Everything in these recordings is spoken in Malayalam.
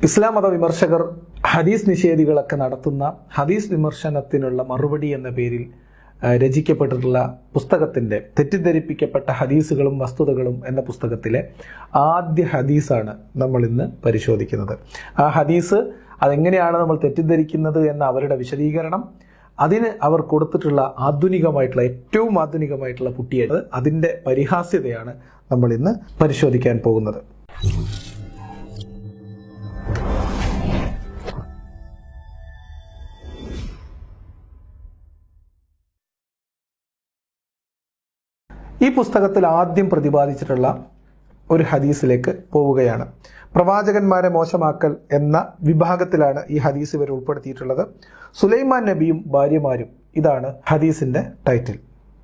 ഇസ്ലാം മത വിമർശകർ ഹദീസ് നിഷേധികളൊക്കെ നടത്തുന്ന ഹദീസ് വിമർശനത്തിനുള്ള മറുപടി എന്ന പേരിൽ ആ, രചിക്കപ്പെട്ടിട്ടുള്ള പുസ്തകത്തിന്റെ തെറ്റിദ്ധരിപ്പിക്കപ്പെട്ട ഹദീസുകളും വസ്തുതകളും എന്ന പുസ്തകത്തിലെ ആദ്യ ഹദീസാണ് നമ്മൾ ഇന്ന് പരിശോധിക്കുന്നത് ആ ഹദീസ് അതെങ്ങനെയാണ് നമ്മൾ തെറ്റിദ്ധരിക്കുന്നത് എന്ന അവരുടെ വിശദീകരണം അതിന് അവർ കൊടുത്തിട്ടുള്ള ആധുനികമായിട്ടുള്ള ഏറ്റവും ആധുനികമായിട്ടുള്ള പുട്ടിയത് അതിന്റെ പരിഹാസ്യതയാണ് നമ്മൾ ഇന്ന് പരിശോധിക്കാൻ പോകുന്നത് ഈ പുസ്തകത്തിൽ ആദ്യം പ്രതിപാദിച്ചിട്ടുള്ള ഒരു ഹദീസിലേക്ക് പോവുകയാണ് പ്രവാചകന്മാരെ മോശമാക്കൽ എന്ന വിഭാഗത്തിലാണ് ഈ ഹദീസ് ഇവർ ഉൾപ്പെടുത്തിയിട്ടുള്ളത് സുലൈമാൻ നബിയും ഭാര്യമാരും ഇതാണ് ഹദീസിന്റെ ടൈറ്റിൽ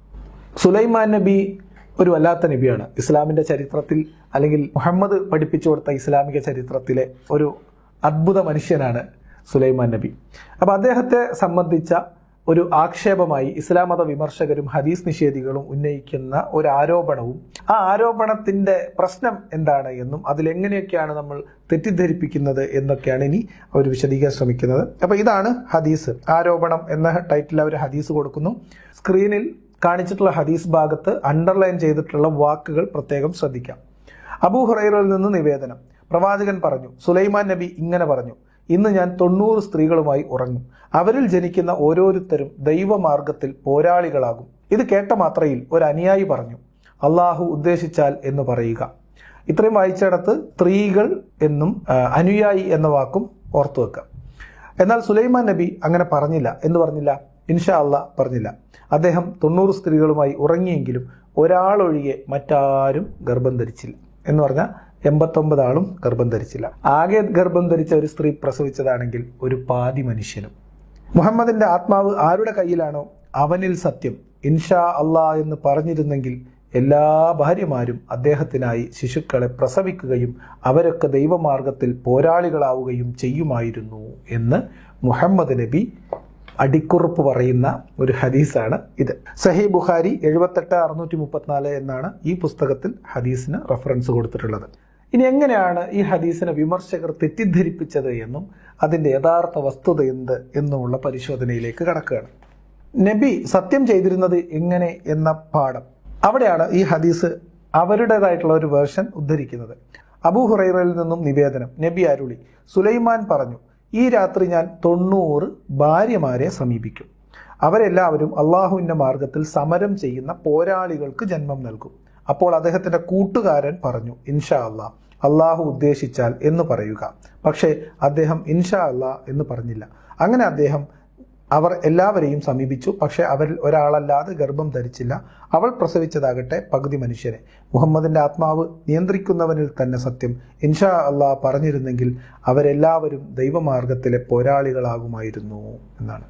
സുലൈമാൻ നബി ഒരു വല്ലാത്ത നബിയാണ് ഇസ്ലാമിന്റെ ചരിത്രത്തിൽ അല്ലെങ്കിൽ മുഹമ്മദ് പഠിപ്പിച്ചു കൊടുത്ത ഇസ്ലാമിക ചരിത്രത്തിലെ ഒരു അദ്ഭുത മനുഷ്യനാണ് സുലൈമാൻ നബി അപ്പൊ അദ്ദേഹത്തെ സംബന്ധിച്ച ഒരു ആക്ഷേപമായി ഇസ്ലാം മത വിമർശകരും ഹദീസ് നിഷേധികളും ഉന്നയിക്കുന്ന ഒരു ആരോപണവും ആ ആരോപണത്തിന്റെ പ്രശ്നം എന്താണ് എന്നും അതിലെങ്ങനെയൊക്കെയാണ് നമ്മൾ തെറ്റിദ്ധരിപ്പിക്കുന്നത് എന്നൊക്കെയാണ് ഇനി അവർ വിശദീകരിക്കാൻ ശ്രമിക്കുന്നത് അപ്പൊ ഇതാണ് ഹദീസ് ആരോപണം എന്ന ടൈറ്റിൽ അവർ ഹദീസ് കൊടുക്കുന്നു സ്ക്രീനിൽ കാണിച്ചിട്ടുള്ള ഹദീസ് ഭാഗത്ത് അണ്ടർലൈൻ ചെയ്തിട്ടുള്ള വാക്കുകൾ പ്രത്യേകം ശ്രദ്ധിക്കാം അബൂ ഹുറൈറയിൽ നിന്ന് നിവേദനം പ്രവാചകൻ പറഞ്ഞു സുലൈമാൻ നബി ഇങ്ങനെ പറഞ്ഞു ഇന്ന് ഞാൻ തൊണ്ണൂറ് സ്ത്രീകളുമായി ഉറങ്ങും അവരിൽ ജനിക്കുന്ന ഓരോരുത്തരും ദൈവമാർഗത്തിൽ പോരാളികളാകും ഇത് കേട്ട മാത്രയിൽ ഒരു അനുയായി പറഞ്ഞു അള്ളാഹു ഉദ്ദേശിച്ചാൽ എന്ന് പറയുക ഇത്രയും വായിച്ചിടത്ത് സ്ത്രീകൾ എന്നും ആ, അനുയായി എന്ന വാക്കും ഓർത്തു വെക്കാം എന്നാൽ സുലൈമാൻ നബി അങ്ങനെ പറഞ്ഞില്ല എന്ന് പറഞ്ഞില്ല ഇൻഷാ അള്ളാ പറഞ്ഞില്ല അദ്ദേഹം തൊണ്ണൂറ് സ്ത്രീകളുമായി ഉറങ്ങിയെങ്കിലും ഒരാളൊഴികെ മറ്റാരും ഗർഭം ധരിച്ചില്ല എന്ന് പറഞ്ഞാൽ എൺപത്തൊമ്പത് ആളും ഗർഭം ധരിച്ചില്ല ആകെ ഗർഭം ധരിച്ച ഒരു സ്ത്രീ പ്രസവിച്ചതാണെങ്കിൽ ഒരു പാതി മനുഷ്യനും മുഹമ്മദിന്റെ ആത്മാവ് ആരുടെ കയ്യിലാണോ അവനിൽ സത്യം ഇൻഷാ അള്ളാ എന്ന് പറഞ്ഞിരുന്നെങ്കിൽ എല്ലാ ഭാര്യമാരും അദ്ദേഹത്തിനായി ശിശുക്കളെ പ്രസവിക്കുകയും അവരൊക്കെ ദൈവമാർഗത്തിൽ പോരാളികളാവുകയും ചെയ്യുമായിരുന്നു എന്ന് മുഹമ്മദ് നബി അടിക്കുറിപ്പ് പറയുന്ന ഒരു ഹദീസാണ് ഇത് സഹി ബുഖാരി എഴുപത്തെട്ട് അറുന്നൂറ്റി മുപ്പത്തിനാല് എന്നാണ് ഈ പുസ്തകത്തിൽ ഹദീസിന് റെഫറൻസ് കൊടുത്തിട്ടുള്ളത് ഇനി എങ്ങനെയാണ് ഈ ഹദീസിനെ വിമർശകർ തെറ്റിദ്ധരിപ്പിച്ചത് എന്നും അതിന്റെ യഥാർത്ഥ വസ്തുത എന്ത് എന്നുമുള്ള പരിശോധനയിലേക്ക് കടക്കുകയാണ് നബി സത്യം ചെയ്തിരുന്നത് എങ്ങനെ എന്ന പാഠം അവിടെയാണ് ഈ ഹദീസ് അവരുടേതായിട്ടുള്ള ഒരു വേർഷൻ ഉദ്ധരിക്കുന്നത് അബൂ ഹുറൈറയിൽ നിന്നും നിവേദനം നബി അരുളി സുലൈമാൻ പറഞ്ഞു ഈ രാത്രി ഞാൻ തൊണ്ണൂറ് ഭാര്യമാരെ സമീപിക്കും അവരെല്ലാവരും അള്ളാഹുവിന്റെ മാർഗത്തിൽ സമരം ചെയ്യുന്ന പോരാളികൾക്ക് ജന്മം നൽകും അപ്പോൾ അദ്ദേഹത്തിന്റെ കൂട്ടുകാരൻ പറഞ്ഞു ഇൻഷാ അള്ളാ അള്ളാഹു ഉദ്ദേശിച്ചാൽ എന്ന് പറയുക പക്ഷേ അദ്ദേഹം ഇൻഷാ അള്ളാ എന്ന് പറഞ്ഞില്ല അങ്ങനെ അദ്ദേഹം അവർ എല്ലാവരെയും സമീപിച്ചു പക്ഷെ അവരിൽ ഒരാളല്ലാതെ ഗർഭം ധരിച്ചില്ല അവൾ പ്രസവിച്ചതാകട്ടെ പകുതി മനുഷ്യനെ മുഹമ്മദിന്റെ ആത്മാവ് നിയന്ത്രിക്കുന്നവനിൽ തന്നെ സത്യം ഇൻഷാ അള്ളാ പറഞ്ഞിരുന്നെങ്കിൽ അവരെല്ലാവരും ദൈവമാർഗത്തിലെ പോരാളികളാകുമായിരുന്നു എന്നാണ്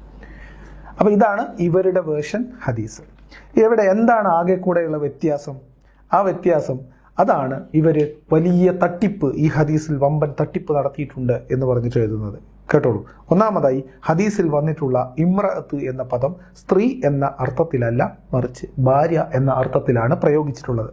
അപ്പൊ ഇതാണ് ഇവരുടെ വേർഷൻ ഹദീസ് ഇവിടെ എന്താണ് ആകെ കൂടെയുള്ള വ്യത്യാസം ആ വ്യത്യാസം അതാണ് ഇവര് വലിയ തട്ടിപ്പ് ഈ ഹദീസിൽ വമ്പൻ തട്ടിപ്പ് നടത്തിയിട്ടുണ്ട് എന്ന് പറഞ്ഞിട്ട് എഴുതുന്നത് കേട്ടോളൂ ഒന്നാമതായി ഹദീസിൽ വന്നിട്ടുള്ള ഇമ്രഅത്ത് എന്ന പദം സ്ത്രീ എന്ന അർത്ഥത്തിലല്ല മറിച്ച് ഭാര്യ എന്ന അർത്ഥത്തിലാണ് പ്രയോഗിച്ചിട്ടുള്ളത്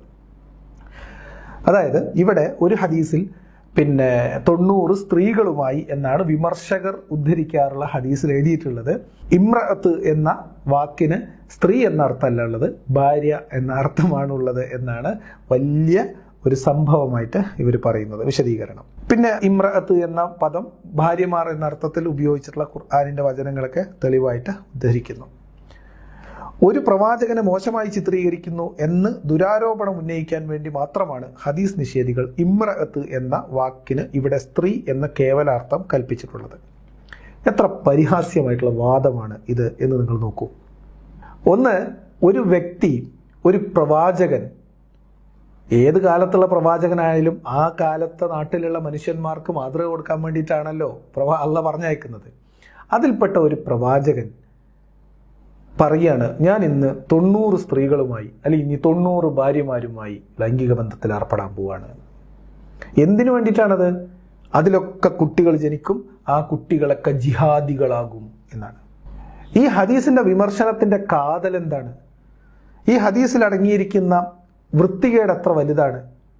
അതായത് ഇവിടെ ഒരു ഹദീസിൽ പിന്നെ തൊണ്ണൂറ് സ്ത്രീകളുമായി എന്നാണ് വിമർശകർ ഉദ്ധരിക്കാറുള്ള ഹദീസിൽ എഴുതിയിട്ടുള്ളത് ഇമ്രഅത്ത് എന്ന വാക്കിന് സ്ത്രീ എന്ന അർത്ഥമല്ല ഉള്ളത് ഭാര്യ എന്ന അർത്ഥമാണുള്ളത് എന്നാണ് വലിയ ഒരു സംഭവമായിട്ട് ഇവർ പറയുന്നത് വിശദീകരണം പിന്നെ ഇമ്രഅത്ത് എന്ന പദം ഭാര്യമാർ എന്ന അർത്ഥത്തിൽ ഉപയോഗിച്ചിട്ടുള്ള ഖുർആാനിന്റെ വചനങ്ങളൊക്കെ തെളിവായിട്ട് ഉദ്ധരിക്കുന്നു ഒരു പ്രവാചകനെ മോശമായി ചിത്രീകരിക്കുന്നു എന്ന് ദുരാരോപണം ഉന്നയിക്കാൻ വേണ്ടി മാത്രമാണ് ഹദീസ് നിഷേധികൾ ഇമ്രഅത്ത് എന്ന വാക്കിന് ഇവിടെ സ്ത്രീ എന്ന കേവലാർത്ഥം കൽപ്പിച്ചിട്ടുള്ളത് എത്ര പരിഹാസ്യമായിട്ടുള്ള വാദമാണ് ഇത് എന്ന് നിങ്ങൾ നോക്കൂ ഒന്ന് ഒരു വ്യക്തി ഒരു പ്രവാചകൻ ഏത് കാലത്തുള്ള പ്രവാചകനായാലും ആ കാലത്തെ നാട്ടിലുള്ള മനുഷ്യന്മാർക്ക് മാതൃക കൊടുക്കാൻ വേണ്ടിയിട്ടാണല്ലോ പ്രവാ അല്ല പറഞ്ഞയക്കുന്നത് അതിൽപ്പെട്ട ഒരു പ്രവാചകൻ പറയാണ് ഞാൻ ഇന്ന് തൊണ്ണൂറ് സ്ത്രീകളുമായി അല്ലെങ്കിൽ ഇനി തൊണ്ണൂറ് ഭാര്യമാരുമായി ലൈംഗിക ബന്ധത്തിൽ ഏർപ്പെടാൻ പോവാണ് എന്തിനു വേണ്ടിയിട്ടാണത് അതിലൊക്കെ കുട്ടികൾ ജനിക്കും ആ കുട്ടികളൊക്കെ ജിഹാദികളാകും എന്നാണ് ഈ ഹദീസിന്റെ വിമർശനത്തിന്റെ കാതൽ എന്താണ് ഈ ഹദീസിൽ അടങ്ങിയിരിക്കുന്ന വൃത്തികേട് എത്ര വലുതാണ്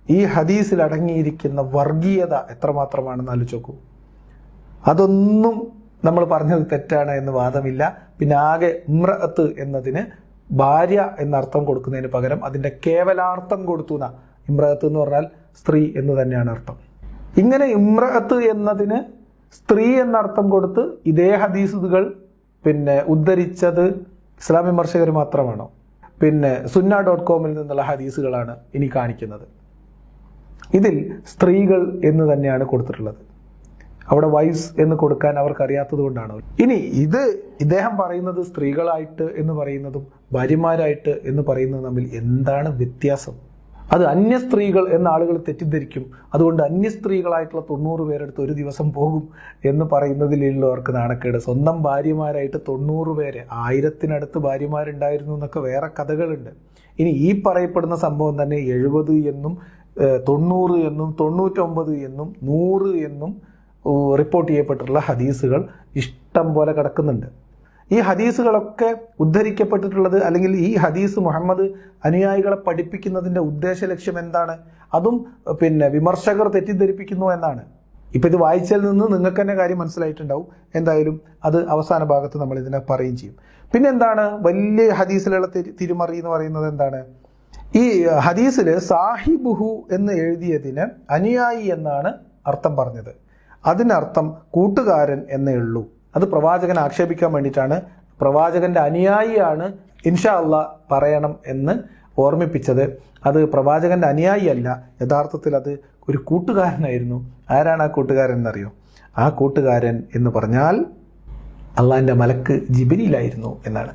ഈ ഹദീസിൽ അടങ്ങിയിരിക്കുന്ന വർഗീയത എത്രമാത്രമാണെന്ന് ആലോചിച്ച് നോക്കൂ അതൊന്നും നമ്മൾ പറഞ്ഞത് തെറ്റാണ് എന്ന് വാദമില്ല പിന്നെ ആകെ ഇമ്രഅത്ത് എന്നതിന് ഭാര്യ എന്ന അർത്ഥം കൊടുക്കുന്നതിന് പകരം അതിന്റെ കേവലാർത്ഥം കൊടുത്തു എന്നാ ഇമ്രഅത്ത് എന്ന് പറഞ്ഞാൽ സ്ത്രീ എന്ന് തന്നെയാണ് അർത്ഥം ഇങ്ങനെ ഇമ്രഅത്ത് എന്നതിന് സ്ത്രീ എന്ന അർത്ഥം കൊടുത്ത് ഇതേ ഹദീസുകൾ പിന്നെ ഉദ്ധരിച്ചത് ഇസ്ലാം വിമർശകർ മാത്രമാണോ പിന്നെ സുന്ന ഡോട്ട് കോമിൽ നിന്നുള്ള ഹദീസുകളാണ് ഇനി കാണിക്കുന്നത് ഇതിൽ സ്ത്രീകൾ എന്ന് തന്നെയാണ് കൊടുത്തിട്ടുള്ളത് അവിടെ വൈസ് എന്ന് കൊടുക്കാൻ അവർക്ക് അറിയാത്തത് കൊണ്ടാണ് ഇനി ഇത് ഇദ്ദേഹം പറയുന്നത് സ്ത്രീകളായിട്ട് എന്ന് പറയുന്നതും ഭാര്യമാരായിട്ട് എന്ന് പറയുന്നതും തമ്മിൽ എന്താണ് വ്യത്യാസം അത് അന്യ സ്ത്രീകൾ എന്ന ആളുകൾ തെറ്റിദ്ധരിക്കും അതുകൊണ്ട് അന്യ സ്ത്രീകളായിട്ടുള്ള തൊണ്ണൂറ് പേരെടുത്ത് ഒരു ദിവസം പോകും എന്ന് പറയുന്നതിലുള്ളവർക്ക് നാണക്കേട് സ്വന്തം ഭാര്യമാരായിട്ട് തൊണ്ണൂറ് പേര് ആയിരത്തിനടുത്ത് ഭാര്യമാരുണ്ടായിരുന്നു എന്നൊക്കെ വേറെ കഥകളുണ്ട് ഇനി ഈ പറയപ്പെടുന്ന സംഭവം തന്നെ എഴുപത് എന്നും ഏഹ്, തൊണ്ണൂറ് എന്നും തൊണ്ണൂറ്റൊമ്പത് എന്നും നൂറ് എന്നും ഏഹ്, റിപ്പോർട്ട് ചെയ്യപ്പെട്ടിട്ടുള്ള ഹദീസുകൾ ഇഷ്ടം പോലെ കിടക്കുന്നുണ്ട് ഈ ഹദീസുകളൊക്കെ ഉദ്ധരിക്കപ്പെട്ടിട്ടുള്ളത് അല്ലെങ്കിൽ ഈ ഹദീസ് മുഹമ്മദ് അനുയായികളെ പഠിപ്പിക്കുന്നതിന്റെ ഉദ്ദേശ ലക്ഷ്യം എന്താണ് അതും പിന്നെ വിമർശകർ തെറ്റിദ്ധരിപ്പിക്കുന്നു എന്നാണ് ഇപ്പൊ ഇത് വായിച്ചതിൽ നിന്ന് നിങ്ങൾക്ക് തന്നെ കാര്യം മനസ്സിലായിട്ടുണ്ടാവും എന്തായാലും അത് അവസാന ഭാഗത്ത് നമ്മൾ ഇതിനെ പറയും ചെയ്യും പിന്നെ എന്താണ് വലിയ ഹദീസിലുള്ള തിരി- തിരിമറി എന്ന് പറയുന്നത് എന്താണ് ഈ ഹദീസിൽ സാഹിബുഹു എന്ന് എഴുതിയതിന് അനുയായി എന്നാണ് അർത്ഥം പറഞ്ഞത് അതിനർത്ഥം കൂട്ടുകാരൻ എന്നേ ഉള്ളൂ അത് പ്രവാചകൻ ആക്ഷേപിക്കാൻ വേണ്ടിയിട്ടാണ് പ്രവാചകന്റെ അനുയായിയാണ് ഇൻഷാ അള്ളാ പറയണം എന്ന് ഓർമ്മിപ്പിച്ചത് അത് പ്രവാചകന്റെ അനുയായി അല്ല യഥാർത്ഥത്തിൽ അത് ഒരു കൂട്ടുകാരനായിരുന്നു ആരാണ് ആ കൂട്ടുകാരൻ എന്നറിയോ ആ കൂട്ടുകാരൻ എന്ന് പറഞ്ഞാൽ അള്ളാഹിന്റെ മലക്ക് ജിബിരിയിലായിരുന്നു എന്നാണ്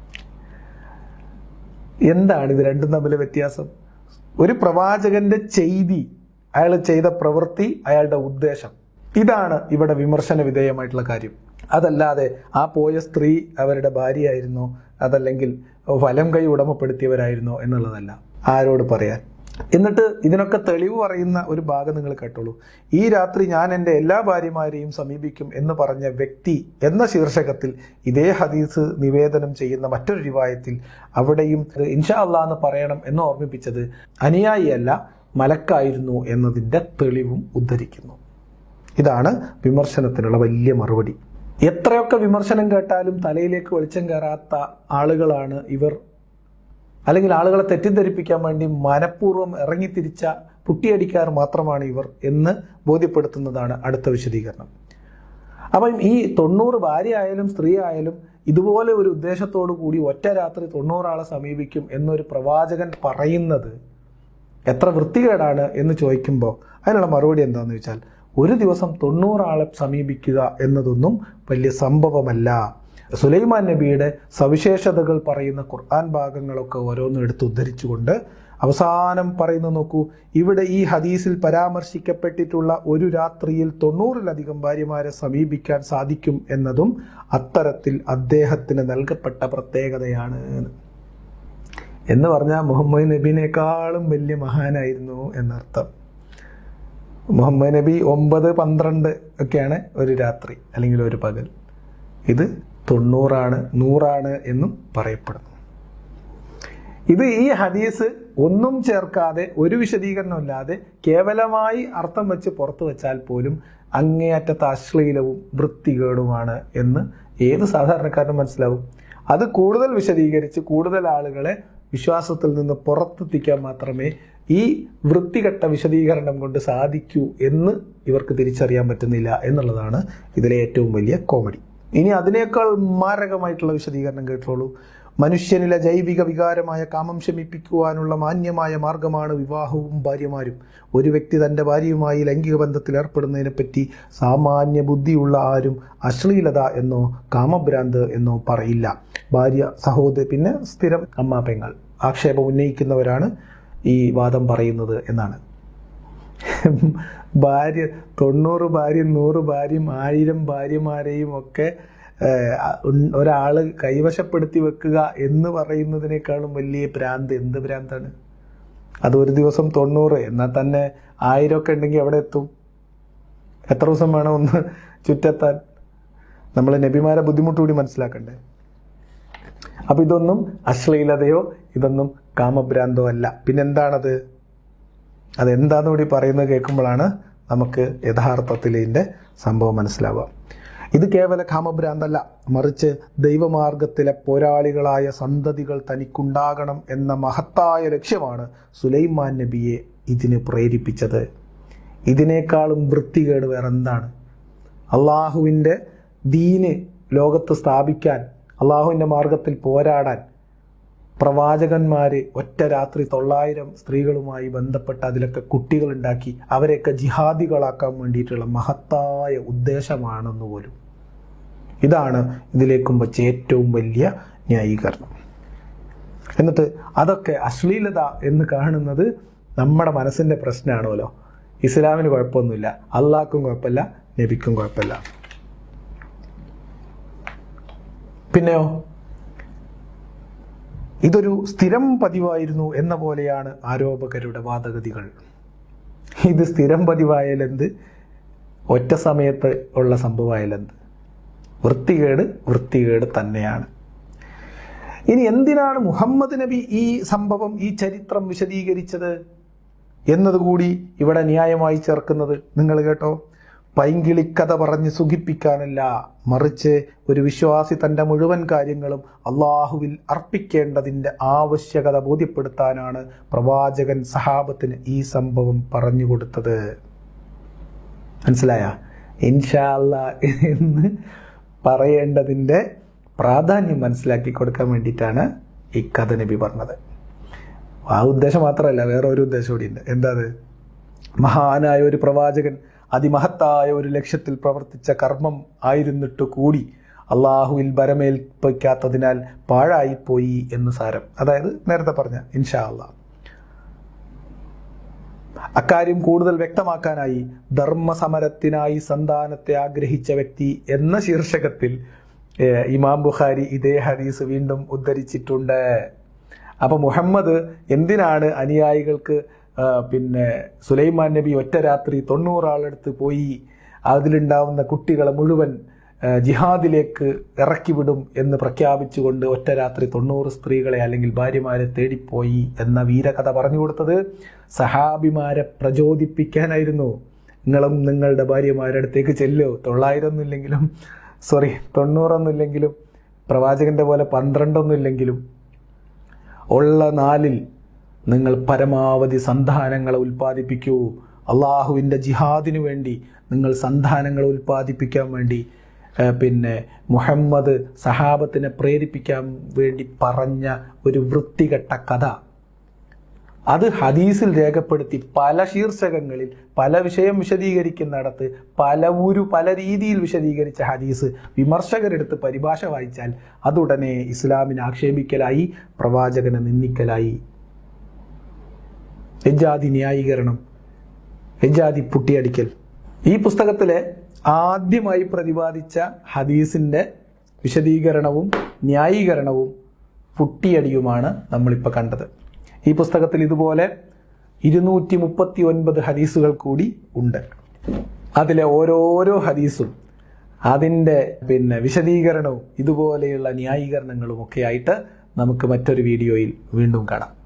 എന്താണ് ഇത് രണ്ടും തമ്മിലെ വ്യത്യാസം ഒരു പ്രവാചകന്റെ ചെയ്തി അയാൾ ചെയ്ത പ്രവൃത്തി അയാളുടെ ഉദ്ദേശം ഇതാണ് ഇവിടെ വിമർശന വിധേയമായിട്ടുള്ള കാര്യം അതല്ലാതെ ആ പോയ സ്ത്രീ അവരുടെ ഭാര്യയായിരുന്നോ അതല്ലെങ്കിൽ വലം കൈ ഉടമപ്പെടുത്തിയവരായിരുന്നോ എന്നുള്ളതല്ല ആരോട് പറയാൻ എന്നിട്ട് ഇതിനൊക്കെ തെളിവ് പറയുന്ന ഒരു ഭാഗം നിങ്ങൾ കേട്ടോളൂ ഈ രാത്രി ഞാൻ എൻ്റെ എല്ലാ ഭാര്യമാരെയും സമീപിക്കും എന്ന് പറഞ്ഞ വ്യക്തി എന്ന ശീർഷകത്തിൽ ഇതേ ഹദീസ് നിവേദനം ചെയ്യുന്ന മറ്റൊരു റിവായത്തിൽ അവിടെയും ഇത് ഇൻഷാ അള്ളാ എന്ന് പറയണം എന്ന് ഓർമ്മിപ്പിച്ചത് അനുയായിയല്ല മലക്കായിരുന്നു എന്നതിൻ്റെ തെളിവും ഉദ്ധരിക്കുന്നു ഇതാണ് വിമർശനത്തിനുള്ള വലിയ മറുപടി എത്രയൊക്കെ വിമർശനം കേട്ടാലും തലയിലേക്ക് വെളിച്ചം കയറാത്ത ആളുകളാണ് ഇവർ അല്ലെങ്കിൽ ആളുകളെ തെറ്റിദ്ധരിപ്പിക്കാൻ വേണ്ടി മനഃപൂർവ്വം ഇറങ്ങിത്തിരിച്ച പുട്ടിയടിക്കാർ മാത്രമാണ് ഇവർ എന്ന് ബോധ്യപ്പെടുത്തുന്നതാണ് അടുത്ത വിശദീകരണം അപ്പം ഈ തൊണ്ണൂറ് ഭാര്യ ആയാലും സ്ത്രീ ആയാലും ഇതുപോലെ ഒരു ഉദ്ദേശത്തോടു കൂടി ഒറ്റ രാത്രി തൊണ്ണൂറാളെ സമീപിക്കും എന്നൊരു പ്രവാചകൻ പറയുന്നത് എത്ര വൃത്തികേടാണ് എന്ന് ചോദിക്കുമ്പോൾ അതിനുള്ള മറുപടി എന്താണെന്ന് വെച്ചാൽ ഒരു ദിവസം തൊണ്ണൂറാളെ സമീപിക്കുക എന്നതൊന്നും വലിയ സംഭവമല്ല സുലൈമാൻ നബിയുടെ സവിശേഷതകൾ പറയുന്ന ഖുർആൻ ഭാഗങ്ങളൊക്കെ ഓരോന്നും എടുത്ത് ഉദ്ധരിച്ചുകൊണ്ട് അവസാനം പറയുന്ന നോക്കൂ ഇവിടെ ഈ ഹദീസിൽ പരാമർശിക്കപ്പെട്ടിട്ടുള്ള ഒരു രാത്രിയിൽ തൊണ്ണൂറിലധികം ഭാര്യമാരെ സമീപിക്കാൻ സാധിക്കും എന്നതും അത്തരത്തിൽ അദ്ദേഹത്തിന് നൽകപ്പെട്ട പ്രത്യേകതയാണ് എന്ന് പറഞ്ഞാൽ മുഹമ്മദ് നബീനേക്കാളും വലിയ മഹാനായിരുന്നു എന്നർത്ഥം മുഹമ്മദ് നബി ഒമ്പത് പന്ത്രണ്ട് ഒക്കെയാണ് ഒരു രാത്രി അല്ലെങ്കിൽ ഒരു പകൽ ഇത് തൊണ്ണൂറാണ് നൂറാണ് എന്നും പറയപ്പെടുന്നു ഇത് ഈ ഹദീസ് ഒന്നും ചേർക്കാതെ ഒരു വിശദീകരണമില്ലാതെ കേവലമായി അർത്ഥം വെച്ച് പുറത്തു വെച്ചാൽ പോലും അങ്ങേയറ്റത്തെ അശ്ലീലവും വൃത്തികേടുമാണ് എന്ന് ഏത് സാധാരണക്കാരനും മനസ്സിലാവും അത് കൂടുതൽ വിശദീകരിച്ച് കൂടുതൽ ആളുകളെ വിശ്വാസത്തിൽ നിന്ന് പുറത്തെത്തിക്കാൻ മാത്രമേ ഈ വൃത്തികെട്ട വിശദീകരണം കൊണ്ട് സാധിക്കൂ എന്ന് ഇവർക്ക് തിരിച്ചറിയാൻ പറ്റുന്നില്ല എന്നുള്ളതാണ് ഇതിലെ ഏറ്റവും വലിയ കോമഡി ഇനി അതിനേക്കാൾ മാരകമായിട്ടുള്ള വിശദീകരണം കേട്ടോളൂ മനുഷ്യനിലെ ജൈവിക വികാരമായ കാമം ശമിപ്പിക്കുവാനുള്ള മാന്യമായ മാർഗമാണ് വിവാഹവും ഭാര്യമാരും ഒരു വ്യക്തി തൻ്റെ ഭാര്യയുമായി ലൈംഗിക ബന്ധത്തിൽ ഏർപ്പെടുന്നതിനെപ്പറ്റി സാമാന്യ ബുദ്ധിയുള്ള ആരും അശ്ലീലത എന്നോ കാമഭ്രാന്ത് എന്നോ പറയില്ല ഭാര്യ സഹോദരി പിന്നെ സ്ഥിരം അമ്മ പെങ്ങൾ ആക്ഷേപം ഉന്നയിക്കുന്നവരാണ് ഈ വാദം പറയുന്നത് എന്നാണ് ഭാര്യ തൊണ്ണൂറ് ഭാര്യയും നൂറ് ഭാര്യയും ആയിരം ഭാര്യമാരെയും ഒക്കെ ഏഹ്, ഉൺ- ഒരാള് കൈവശപ്പെടുത്തി വെക്കുക എന്ന് പറയുന്നതിനേക്കാളും വലിയ ഭ്രാന്ത് എന്ത് ഭ്രാന്താണ് അത് ഒരു ദിവസം തൊണ്ണൂറ് എന്നാൽ തന്നെ ആയിരം ഒക്കെ ഉണ്ടെങ്കിൽ എവിടെ എത്തും എത്ര ദിവസം വേണം ഒന്ന് ചുറ്റെത്താൻ നമ്മൾ നബിമാരെ ബുദ്ധിമുട്ട് കൂടി മനസ്സിലാക്കണ്ടേ അപ്പൊ ഇതൊന്നും അശ്ലീലതയോ ഇതൊന്നും കാമഭ്രാന്തോ അല്ല പിന്നെന്താണത് അതെന്താന്ന് കൂടി പറയുന്നത് കേൾക്കുമ്പോഴാണ് നമുക്ക് യഥാർത്ഥത്തിൽ ഇതിൻ്റെ സംഭവം മനസ്സിലാവുക ഇത് കേവല കാമഭ്രാന്തല്ല മറിച്ച് ദൈവമാർഗത്തിലെ പോരാളികളായ സന്തതികൾ തനിക്കുണ്ടാകണം എന്ന മഹത്തായ ലക്ഷ്യമാണ് സുലൈമാൻ നബിയെ ഇതിന് പ്രേരിപ്പിച്ചത് ഇതിനേക്കാളും വൃത്തികേട് വേറെ എന്താണ് അള്ളാഹുവിൻ്റെ ദീന് ലോകത്ത് സ്ഥാപിക്കാൻ അള്ളാഹുവിൻ്റെ മാർഗത്തിൽ പോരാടാൻ പ്രവാചകന്മാർ ഒറ്റ രാത്രി തൊള്ളായിരം സ്ത്രീകളുമായി ബന്ധപ്പെട്ട് അതിലൊക്കെ കുട്ടികളുണ്ടാക്കി അവരെയൊക്കെ ജിഹാദികളാക്കാൻ വേണ്ടിയിട്ടുള്ള മഹത്തായ ഉദ്ദേശമാണെന്ന് പോലും ഇതാണ് ഇതിലേക്കും വെച്ച് ഏറ്റവും വലിയ ന്യായീകരണം എന്നിട്ട് അതൊക്കെ അശ്ലീലത എന്ന് കാണുന്നത് നമ്മുടെ മനസ്സിൻ്റെ പ്രശ്നമാണല്ലോ ഇസ്ലാമിന് കുഴപ്പമൊന്നുമില്ല അള്ളാഹ്ക്കും കുഴപ്പമില്ല നബിക്കും കുഴപ്പമില്ല പിന്നെയോ ഇതൊരു സ്ഥിരം പതിവായിരുന്നു എന്ന പോലെയാണ് ആരോപകരുടെ വാദഗതികൾ ഇത് സ്ഥിരം പതിവായാലെന്ത് ഒറ്റ സമയത്ത് ഉള്ള സംഭവമായാലെന്ത് വൃത്തികേട് വൃത്തികേട് തന്നെയാണ് ഇനി എന്തിനാണ് മുഹമ്മദ് നബി ഈ സംഭവം ഈ ചരിത്രം വിശദീകരിച്ചത് എന്നതുകൂടി ഇവിടെ ന്യായമായി ചേർക്കുന്നത് നിങ്ങൾ കേട്ടോ പൈങ്കിളിക്കഥ പറഞ്ഞ് സുഖിപ്പിക്കാനല്ല മറിച്ച് ഒരു വിശ്വാസി തൻ്റെ മുഴുവൻ കാര്യങ്ങളും അള്ളാഹുവിൽ അർപ്പിക്കേണ്ടതിൻ്റെ ആവശ്യകത ബോധ്യപ്പെടുത്താനാണ് പ്രവാചകൻ സഹാബത്തിന് ഈ സംഭവം പറഞ്ഞു കൊടുത്തത് മനസ്സിലായ ഇൻഷാല്ല എന്ന് പറയേണ്ടതിൻ്റെ പ്രാധാന്യം മനസ്സിലാക്കി കൊടുക്കാൻ വേണ്ടിയിട്ടാണ് ഈ കഥ നബി പറഞ്ഞത് ആ ഉദ്ദേശം മാത്രമല്ല വേറെ ഒരു ഉദ്ദേശം കൂടി ഉണ്ട് എന്താ അത് മഹാനായ ഒരു പ്രവാചകൻ അതിമഹത്തായ ഒരു ലക്ഷ്യത്തിൽ പ്രവർത്തിച്ച കർമ്മം ആയിരുന്നിട്ട് കൂടി അള്ളാഹുവിൽ ബരമേൽപ്പിക്കാത്തതിനാൽ പാഴായിപ്പോയി എന്ന് സാരം അതായത് നേരത്തെ പറഞ്ഞ ഇൻഷാ അള്ളാഹ് അക്കാര്യം കൂടുതൽ വ്യക്തമാക്കാനായി ധർമ്മസമരത്തിനായി സന്താനത്തെ ആഗ്രഹിച്ച വ്യക്തി എന്ന ശീർഷകത്തിൽ ഏഹ്, ഇമാം ബുഖാരി ഇതേ ഹദീസ് വീണ്ടും ഉദ്ധരിച്ചിട്ടുണ്ട് അപ്പൊ മുഹമ്മദ് എന്തിനാണ് അനുയായികൾക്ക് ആ, പിന്നെ സുലൈമാൻ നബി ഒറ്റ രാത്രി തൊണ്ണൂറാളെടുത്ത് പോയി അതിലുണ്ടാവുന്ന കുട്ടികളെ മുഴുവൻ ആ, ജിഹാദിലേക്ക് ഇറക്കിവിടും എന്ന് പ്രഖ്യാപിച്ചുകൊണ്ട് ഒറ്റ രാത്രി തൊണ്ണൂറ് സ്ത്രീകളെ അല്ലെങ്കിൽ ഭാര്യമാരെ തേടിപ്പോയി എന്ന വീരകഥ പറഞ്ഞു കൊടുത്തത് സഹാബിമാരെ പ്രചോദിപ്പിക്കാനായിരുന്നു നിങ്ങളും നിങ്ങളുടെ ഭാര്യമാരുടെ അടുത്തേക്ക് ചെല്ലോ തൊള്ളായിരം ഒന്നും ഇല്ലെങ്കിലും സോറി തൊണ്ണൂറൊന്നും ഇല്ലെങ്കിലും പ്രവാചകന്റെ പോലെ പന്ത്രണ്ടൊന്നും ഇല്ലെങ്കിലും ഉള്ള നാലിൽ നിങ്ങൾ പരമാവധി സന്താനങ്ങളെ ഉൽപ്പാദിപ്പിക്കൂ അള്ളാഹുവിൻ്റെ ജിഹാദിനു വേണ്ടി നിങ്ങൾ സന്താനങ്ങളെ ഉൽപ്പാദിപ്പിക്കാൻ വേണ്ടി ആ, പിന്നെ മുഹമ്മദ് സഹാബത്തിനെ പ്രേരിപ്പിക്കാൻ വേണ്ടി പറഞ്ഞ ഒരു വൃത്തികെട്ട കഥ അത് ഹദീസിൽ രേഖപ്പെടുത്തി പല ശീർഷകങ്ങളിൽ പല വിഷയം വിശദീകരിക്കുന്നിടത്ത് പല ഒരു പല രീതിയിൽ വിശദീകരിച്ച ഹദീസ് വിമർശകരെടുത്ത് പരിഭാഷ വായിച്ചാൽ അതുടനെ ഇസ്ലാമിനെ ആക്ഷേപിക്കലായി പ്രവാചകനെ നിന്ദിക്കലായി എജാതി ന്യായീകരണം എജാതി പുട്ടിയടിക്കൽ ഈ പുസ്തകത്തിലെ ആദ്യമായി പ്രതിപാദിച്ച ഹദീസിന്റെ വിശദീകരണവും ന്യായീകരണവും പുട്ടിയടിയുമാണ് നമ്മളിപ്പോൾ കണ്ടത് ഈ പുസ്തകത്തിൽ ഇതുപോലെ ഇരുന്നൂറ്റി മുപ്പത്തി ഒൻപത് ഹദീസുകൾ കൂടി ഉണ്ട് അതിലെ ഓരോരോ ഹദീസും അതിൻ്റെ പിന്നെ വിശദീകരണവും ഇതുപോലെയുള്ള ന്യായീകരണങ്ങളും ഒക്കെ ആയിട്ട് നമുക്ക് മറ്റൊരു വീഡിയോയിൽ വീണ്ടും കാണാം